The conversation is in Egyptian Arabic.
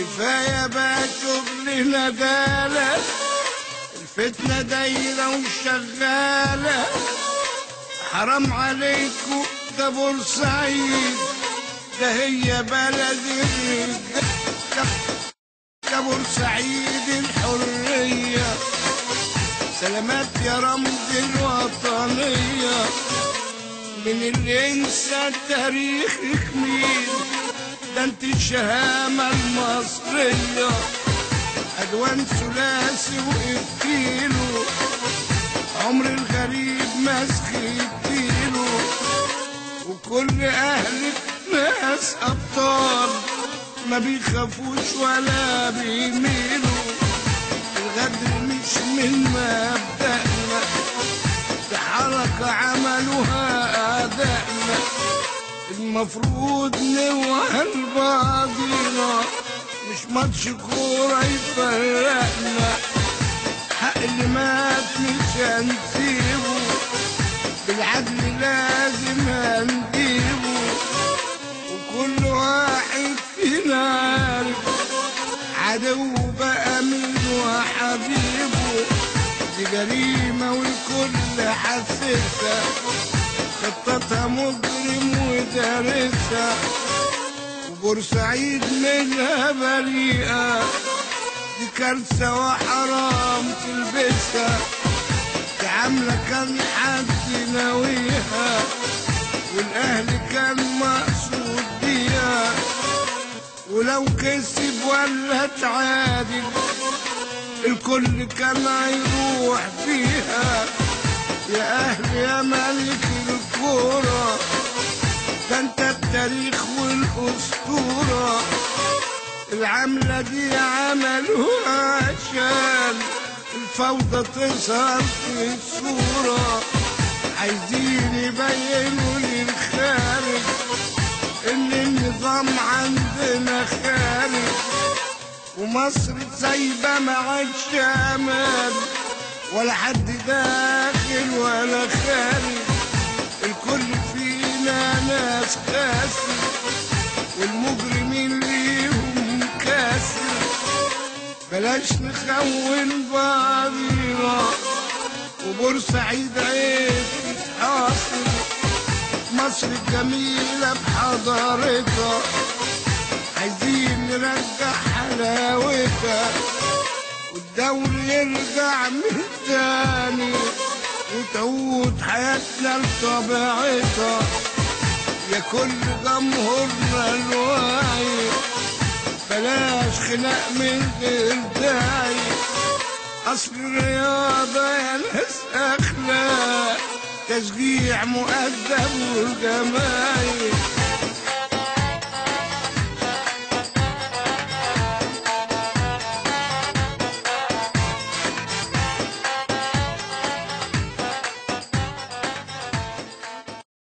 كفاية بقى شغل ندالة الفتنة دايرة وشغالة حرام عليكم ده بورسعيد ده هي بلد الرجالة ده بورسعيد الحرية سلامات يا رمز الوطنية من اللي ينسى تاريخك مين ده انت الشهامة المصرية أدوان ثلاثي وقفتيله عمر الغريب مسكتيله وكل أهلك ناس أبطال ما بيخافوش ولا بيميلوا الغدر مش من مبدأنا في حركة عملوها أعدائنا المفروض نوهن بعضينا مش ماتش كورة يفرقنا حق اللي مات مش هنسيبه بالعدل لازم هنجيبه وكل واحد فينا عارف عدو بقى منه حبيبه دي جريمة والكل حسسها خطتها مجرم ودارسها وبورسعيد منها بريئة دي كارثة وحرام تلبسها دي عاملة كان حد ناويها والأهل كان مقصود بيها ولو كسب ولا تعادل الكل كان هيروح فيها يا أهل يا ملك الكورة ده انت التاريخ والأسطورة العملة دي عملوها عشان الفوضى تظهر في الصورة عايزين يبينوا للخارج ان النظام عندنا خارج ومصر سايبة مع الشمال ولا حد داخل ولا خارج الكل فينا ناس كاسر والمجرمين ليهم كاسر بلاش نخون بعضينا وبورسعيد عيب تتحاصر مصر الجميلة بحضارتها عايزين نرجع حلاوتها والدور يرجع من تاني وتعود حياتنا لطبيعتها يا كل جمهورنا الواعي بلاش خناق من غير داعي أصل الرياضة يا ناس أخلاق تشجيع مؤدب والجمال